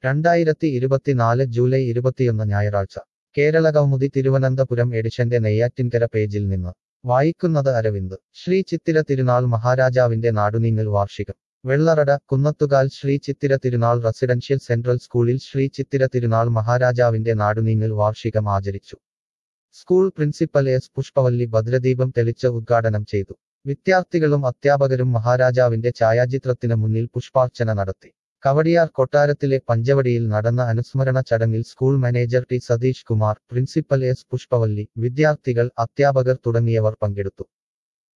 രണ്ടായിരത്തി ഇരുപത്തിനാല് ജൂലൈ ഇരുപത്തിയൊന്ന് ഞായറാഴ്ച കേരള കൗമുദി തിരുവനന്തപുരം എഡിഷന്റെ നെയ്യാറ്റിൻകര പേജിൽ നിന്ന് വായിക്കുന്നത് അരവിന്ദ് ശ്രീ ചിത്തിര തിരുനാൾ മഹാരാജാവിന്റെ നാടുനീങ്ങൽ വാർഷികം വെള്ളറട കുന്നത്തുകാൽ ശ്രീ ചിത്തിര തിരുനാൾ റെസിഡൻഷ്യൽ സെൻട്രൽ സ്കൂളിൽ ശ്രീ ചിത്തിര തിരുനാൾ മഹാരാജാവിന്റെ നാടുനീങ്ങൽ വാർഷികം ആചരിച്ചു സ്കൂൾ പ്രിൻസിപ്പൽ എസ് പുഷ്പവല്ലി ഭദ്രദീപം തെളിച്ച് ഉദ്ഘാടനം ചെയ്തു വിദ്യാർത്ഥികളും അധ്യാപകരും മഹാരാജാവിന്റെ ഛായാചിത്രത്തിന് മുന്നിൽ പുഷ്പാർച്ചന നടത്തി കവടിയാർ കൊട്ടാരത്തിലെ പഞ്ചവടിയിൽ നടന്ന അനുസ്മരണ ചടങ്ങിൽ school manager T Satheesh Kumar principal S Pushpavalli വിദ്യാർത്ഥികൾ അധ്യാപകർ തുടങ്ങിയവർ പങ്കെടുത്തു